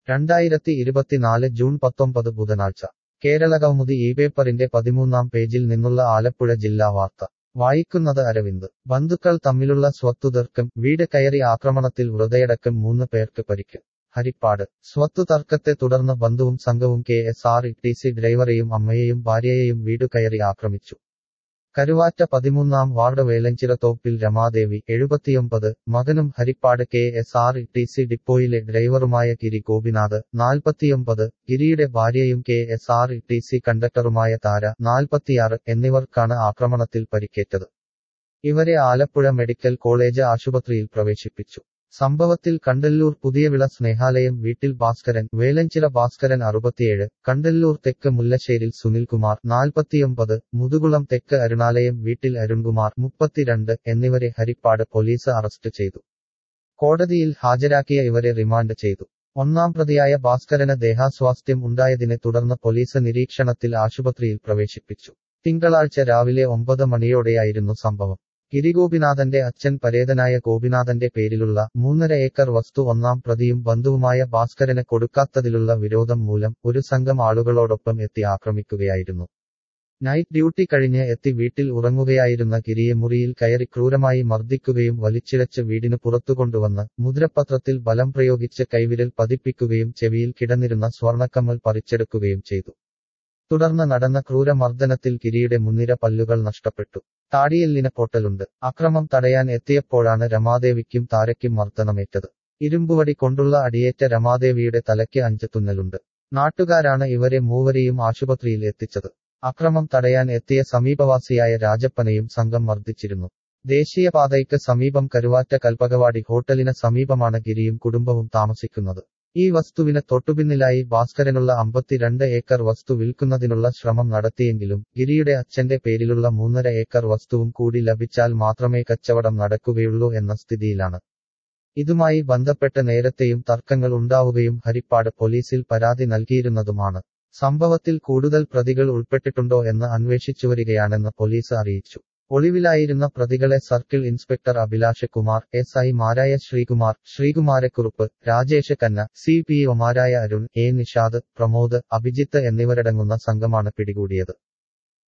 രണ്ടായിരത്തി ഇരുപത്തിനാല് ജൂൺ പത്തൊമ്പത് ബുധനാഴ്ച കേരളകൗമുദി ഈ പേപ്പറിന്റെ പതിമൂന്നാം പേജിൽ നിന്നുള്ള ആലപ്പുഴ ജില്ലാ വാർത്ത വായിക്കുന്നത് അരവിന്ദ് ബന്ധുക്കൾ തമ്മിലുള്ള സ്വത്തുതർക്കം വീട് കയറി ആക്രമണത്തിൽ വൃതയടക്കം മൂന്ന് പേർക്ക് പരിക്ക് ഹരിപ്പാട് സ്വത്തു തർക്കത്തെ തുടർന്ന് ബന്ധുവും സംഘവും K S R T C ഡ്രൈവറെയും അമ്മയെയും ഭാര്യയെയും വീടു കയറി ആക്രമിച്ചു കരുവാറ്റ പതിമൂന്നാം വാർഡ് വേലഞ്ചിറത്തോപ്പിൽ രമാദേവി എഴുപത്തിയൊമ്പത് മകനും Harippad K S R T C ഡിപ്പോയിലെ ഡ്രൈവറുമായ ഗിരി ഗോപിനാഥ് നാൽപ്പത്തിയൊമ്പത് ഗിരിയുടെ ഭാര്യയും K S R T C കണ്ടക്ടറുമായ താര നാൽപ്പത്തിയാറ് എന്നിവർക്കാണ് ആക്രമണത്തിൽ പരിക്കേറ്റത് ഇവരെ ആലപ്പുഴ മെഡിക്കൽ കോളേജ് ആശുപത്രിയിൽ പ്രവേശിപ്പിച്ചു സംഭവത്തിൽ കണ്ടല്ലൂർ പുതിയവിള സ്നേഹാലയം വീട്ടിൽ ഭാസ്കരൻ വേലഞ്ചിറ ഭാസ്കരൻ അറുപത്തിയേഴ് കണ്ടല്ലൂർ തെക്ക് മുല്ലശ്ശേരിൽ സുനിൽകുമാർ നാൽപ്പത്തിയൊമ്പത് മുതുകുളം തെക്ക് അരുണാലയം വീട്ടിൽ അരുൺകുമാർ മുപ്പത്തിരണ്ട് എന്നിവരെ ഹരിപ്പാട് പോലീസ് അറസ്റ്റ് ചെയ്തു കോടതിയിൽ ഹാജരാക്കിയ ഇവരെ റിമാൻഡ് ചെയ്തു ഒന്നാം പ്രതിയായ ഭാസ്കരന് ദേഹാസ്വാസ്ഥ്യം ഉണ്ടായതിനെ തുടർന്ന് പോലീസ് നിരീക്ഷണത്തിൽ ആശുപത്രിയിൽ പ്രവേശിപ്പിച്ചു തിങ്കളാഴ്ച രാവിലെ ഒമ്പത് മണിയോടെയായിരുന്നു സംഭവം ഗിരിഗോപിനാഥന്റെ അച്ഛൻ പരേതനായ ഗോപിനാഥന്റെ പേരിലുള്ള മൂന്നര ഏക്കർ വസ്തു ഒന്നാം പ്രതിയും ബന്ധുവുമായ ഭാസ്കരന് കൊടുക്കാത്തതിലുള്ള വിരോധം മൂലം ഒരു സംഘം ആളുകളോടൊപ്പം എത്തി ആക്രമിക്കുകയായിരുന്നു നൈറ്റ് ഡ്യൂട്ടി കഴിഞ്ഞ് എത്തി വീട്ടിൽ ഉറങ്ങുകയായിരുന്ന ഗിരിയെ മുറിയിൽ കയറി ക്രൂരമായി മർദ്ദിക്കുകയും വലിച്ചിഴച്ച് വീടിന് പുറത്തുകൊണ്ടുവന്ന് മുദ്രപത്രത്തിൽ ബലം പ്രയോഗിച്ച് കൈവിരൽ പതിപ്പിക്കുകയും ചെവിയിൽ കിടന്നിരുന്ന സ്വർണക്കമ്മൽ പറിച്ചെടുക്കുകയും ചെയ്തു തുടർന്ന് നടന്ന ക്രൂരമർദ്ദനത്തിൽ ഗിരിയുടെ മുൻനിര പല്ലുകൾ നഷ്ടപ്പെട്ടു താടിയെല്ലിന് പൊട്ടലുണ്ട് അക്രമം തടയാൻ എത്തിയപ്പോഴാണ് രമാദേവിക്കും താരയ്ക്കും മർദ്ദനമേറ്റത് ഇരുമ്പുവടി കൊണ്ടുള്ള അടിയേറ്റ രമാദേവിയുടെ തലയ്ക്ക് അഞ്ച് തുന്നലുണ്ട് നാട്ടുകാരാണ് ഇവരെ മൂവരെയും ആശുപത്രിയിൽ എത്തിച്ചത് അക്രമം തടയാൻ എത്തിയ സമീപവാസിയായ രാജപ്പനെയും സംഘം മർദ്ദിച്ചിരുന്നു ദേശീയപാതയ്ക്ക് സമീപം കരുവാറ്റ കൽപ്പകവാടി ഹോട്ടലിന് സമീപമാണ് ഗിരിയും കുടുംബവും താമസിക്കുന്നത് ഈ വസ്തുവിന് തൊട്ടുപിന്നിലായി ഭാസ്കരനുള്ള അമ്പത്തിരണ്ട് ഏക്കർ വസ്തു വിൽക്കുന്നതിനുള്ള ശ്രമം നടത്തിയെങ്കിലും ഗിരിയുടെ അച്ഛന്റെ പേരിലുള്ള മൂന്നര ഏക്കർ വസ്തുവും കൂടി ലഭിച്ചാൽ മാത്രമേ കച്ചവടം നടക്കുകയുള്ളൂ എന്ന സ്ഥിതിയിലാണ് ഇതുമായി ബന്ധപ്പെട്ട് നേരത്തെയും തർക്കങ്ങൾ ഉണ്ടാവുകയും ഹരിപ്പാട് പോലീസിൽ പരാതി നൽകിയിരുന്നതുമാണ് സംഭവത്തിൽ കൂടുതൽ പ്രതികൾ ഉൾപ്പെട്ടിട്ടുണ്ടോ എന്ന് അന്വേഷിച്ചുവരികയാണെന്ന് പോലീസ് അറിയിച്ചു ഒളിവിലായിരുന്ന പ്രതികളെ circle inspector Abhilash Kumar S I മാരായ ശ്രീകുമാർ ശ്രീകുമാരക്കുറുപ്പ് രാജേഷ് കന്ന സി പി ഒമാരായ അരുൺ എ നിഷാദ് പ്രമോദ് അഭിജിത്ത് എന്നിവരടങ്ങുന്ന സംഘമാണ് പിടികൂടിയത്